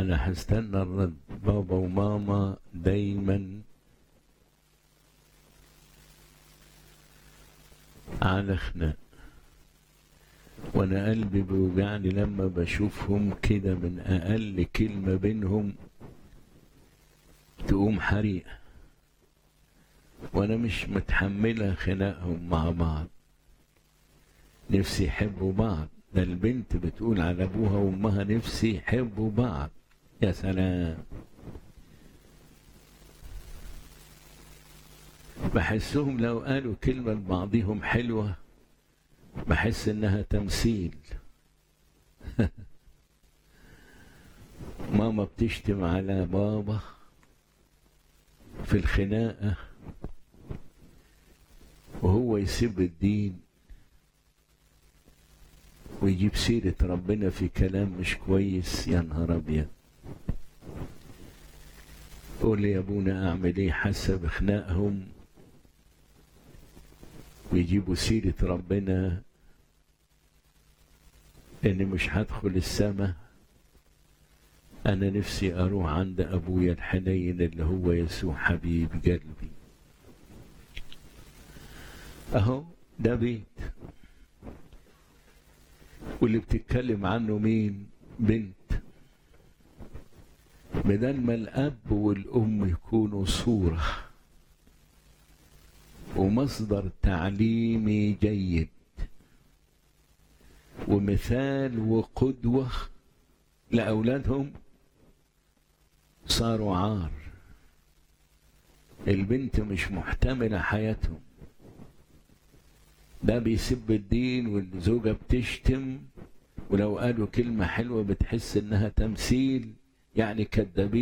انا هستنى الرد بابا وماما دايما على خناق وانا قلبي بيوجعني لما بشوفهم كده من اقل كلمة بينهم تقوم حريقة وانا مش متحملة خناقهم مع بعض نفسي يحبوا بعض ده البنت بتقول على ابوها وامها نفسي يحبوا بعض يا سلام بحسهم لو قالوا كلمة لبعضهم حلوة بحس انها تمثيل ماما بتشتم على بابا في الخناقة وهو يسب الدين ويجيب سيرة ربنا في كلام مش كويس يا نهار أبيض قول لي يا ابونا أعمل إيه حسب خناقهم ويجيبوا سيرة ربنا إني مش هدخل السماء أنا نفسي أروح عند أبويا الحنين اللي هو يسوع حبيب قلبي أهو ده بيت واللي بتتكلم عنه مين بنت بدل ما الأب والأم يكونوا صورة ومصدر تعليمي جيد ومثال وقدوة لأولادهم صاروا عار البنت مش محتملة حياتهم ده بيسب الدين والزوجة بتشتم ولو قالوا كلمة حلوة بتحس إنها تمثيل يعني كدابين